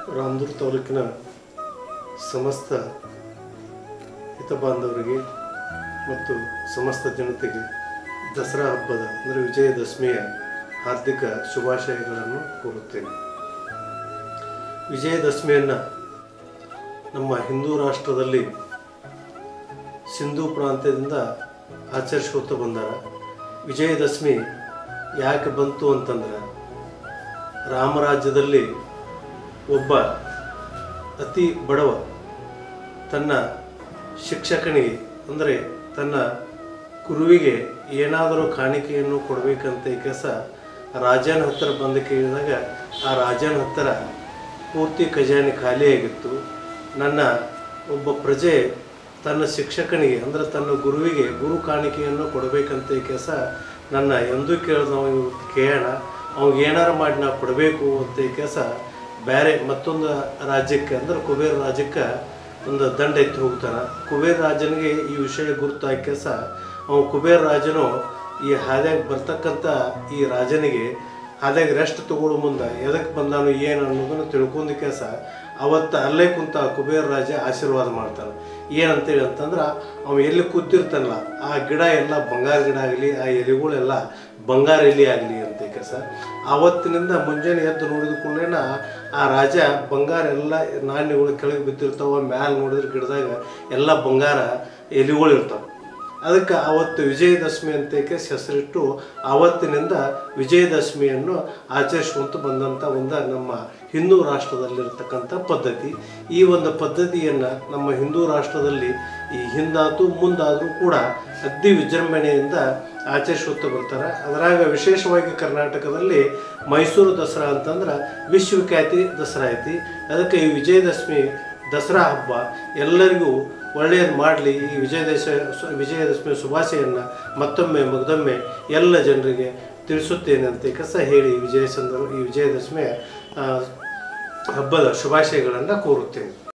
ರಾಮದುರ್ಗ ತಾಲೂಕಿನ ಸಮಸ್ತ ಹಿತಬಾಂಧವರಿಗೆ ಮತ್ತು ಸಮಸ್ತ ಜನತೆಗೆ ದಸರಾ ಹಬ್ಬದ ಅಂದರೆ ವಿಜಯದಶಮಿಯ ಹಾರ್ದಿಕ ಶುಭಾಶಯಗಳನ್ನು ಕೋರುತ್ತೇನೆ ವಿಜಯದಶಮಿಯನ್ನು ನಮ್ಮ ಹಿಂದೂ ರಾಷ್ಟ್ರದಲ್ಲಿ ಸಿಂಧೂ ಪ್ರಾಂತ್ಯದಿಂದ ಆಚರಿಸ್ಕೊತ ಬಂದಾರ ವಿಜಯದಶಮಿ ಯಾಕೆ ಬಂತು ಅಂತಂದ್ರೆ ರಾಮರಾಜ್ಯದಲ್ಲಿ ಒಬ್ಬ ಅತಿ ಬಡವ ತನ್ನ ಶಿಕ್ಷಕನಿಗೆ ಅಂದರೆ ತನ್ನ ಗುರುವಿಗೆ ಏನಾದರೂ ಕಾಣಿಕೆಯನ್ನು ಕೊಡಬೇಕಂತ ಈ ಕೆಲಸ ರಾಜನ ಹತ್ತಿರ ಬಂದು ಕೇಳಿದಾಗ ಆ ರಾಜನ ಹತ್ತಿರ ಪೂರ್ತಿ ಖಜಾನೆ ಖಾಲಿಯಾಗಿತ್ತು ನನ್ನ ಒಬ್ಬ ಪ್ರಜೆ ತನ್ನ ಶಿಕ್ಷಕನಿಗೆ ಅಂದರೆ ತನ್ನ ಗುರುವಿಗೆ ಗುರು ಕಾಣಿಕೆಯನ್ನು ಕೊಡಬೇಕಂತ ಈ ಕೆಲಸ ನನ್ನ ಎಂದೂ ಕೇಳಿದವ ಇವತ್ತು ಕೇಳೋಣ ಅವ್ನಿಗೆ ಏನಾರು ಮಾಡಿ ನಾವು ಕೊಡಬೇಕು ಅಂತ ಈ ಕೆಲಸ ಬೇರೆ ಮತ್ತೊಂದು ರಾಜ್ಯಕ್ಕೆ ಅಂದ್ರೆ ಕುಬೇರ ರಾಜ್ಯಕ್ಕೆ ಒಂದು ದಂಡ ಎತ್ತಿ ಹೋಗ್ತಾನೆ ಕುಬೇರ ರಾಜನಿಗೆ ಈ ವಿಷಯ ಗುರುತಾಗಿ ಕೆಲಸ ಅವ ಕುಬೇರ ರಾಜನು ಈ ಹಾದ್ಯಾಗ ಬರ್ತಕ್ಕಂಥ ಈ ರಾಜನಿಗೆ ಹಾದ್ಯಾಗ ರೆಸ್ಟ್ ತಗೊಳ್ಳೋ ಮುಂದೆ ಎದಕ್ಕೆ ಬಂದಾನು ಏನು ಅನ್ನೋದನ್ನು ತಿಳ್ಕೊಂಡ ಕೆಲಸ ಅವತ್ತು ಅಲ್ಲೇ ಕುಂತ ಕುಬೇರ ರಾಜ ಆಶೀರ್ವಾದ ಮಾಡ್ತಾನೆ ಏನಂತೇಳಿ ಅಂತಂದ್ರೆ ಅವ ಎಲ್ಲಿ ಕೂತಿರ್ತಾನಲ್ಲ ಆ ಗಿಡ ಎಲ್ಲ ಬಂಗಾರ ಗಿಡ ಆಗಲಿ ಆ ಎಲೆಗಳೆಲ್ಲ ಬಂಗಾರ ಎಲೆ ಆಗಲಿ ಅಂತ ಕೆಲಸ ಆವತ್ತಿನಿಂದ ಮುಂಜಾನೆ ಎದ್ದು ನೋಡಿದ ಕೂಡಲೇನ ಆ ರಾಜ ಬಂಗಾರ ಎಲ್ಲ ನಾಣ್ಯಗಳು ಕೆಳಗೆ ಬಿದ್ದಿರ್ತಾವ ಮ್ಯಾಲೆ ನೋಡಿದ್ರೆ ಗಿಡದಾಗ ಎಲ್ಲ ಬಂಗಾರ ಎಲೆಗಳು ಇರ್ತಾವೆ ಅದಕ್ಕೆ ಆವತ್ತು ವಿಜಯದಶಮಿ ಅಂತ ಕೇಸ್ ಹೆಸರಿಟ್ಟು ಆವತ್ತಿನಿಂದ ವಿಜಯದಶಮಿಯನ್ನು ಆಚರಿಸ್ಕೊಂತ ಬಂದಂಥ ಒಂದು ನಮ್ಮ ಹಿಂದೂ ರಾಷ್ಟ್ರದಲ್ಲಿರ್ತಕ್ಕಂಥ ಪದ್ಧತಿ ಈ ಒಂದು ಪದ್ಧತಿಯನ್ನು ನಮ್ಮ ಹಿಂದೂ ರಾಷ್ಟ್ರದಲ್ಲಿ ಈ ಹಿಂದಾತು ಮುಂದಾದರೂ ಕೂಡ ಅತಿ ವಿಜೃಂಭಣೆಯಿಂದ ಆಚರಿಸುತ್ತಾ ಬರ್ತಾರೆ ಅದರಾಗ ವಿಶೇಷವಾಗಿ ಕರ್ನಾಟಕದಲ್ಲಿ ಮೈಸೂರು ದಸರಾ ಅಂತಂದ್ರೆ ವಿಶ್ವಖ್ಯಾತಿ ದಸರಾ ಐತಿ ಅದಕ್ಕೆ ಈ ವಿಜಯದಶಮಿ ದಸರಾ ಹಬ್ಬ ಎಲ್ಲರಿಗೂ ಒಳ್ಳೆಯದು ಮಾಡಲಿ ಈ ವಿಜಯದಶ ಸು- ವಿಜಯದಶಮಿ ಶುಭಾಶಯನ್ನು ಮತ್ತೊಮ್ಮೆ ಮಗದೊಮ್ಮೆ ಎಲ್ಲ ಜನರಿಗೆ ತಿಳಿಸುತ್ತೇನೆ ಅಂತ ಕಸ ಹೇಳಿ ವಿಜಯ ಸಂದರ್ಭ ಈ ವಿಜಯದಶಮಿಯ ಆ, ಹಬ್ಬದ ಶುಭಾಶಯಗಳನ್ನು ಕೋರುತ್ತೇನೆ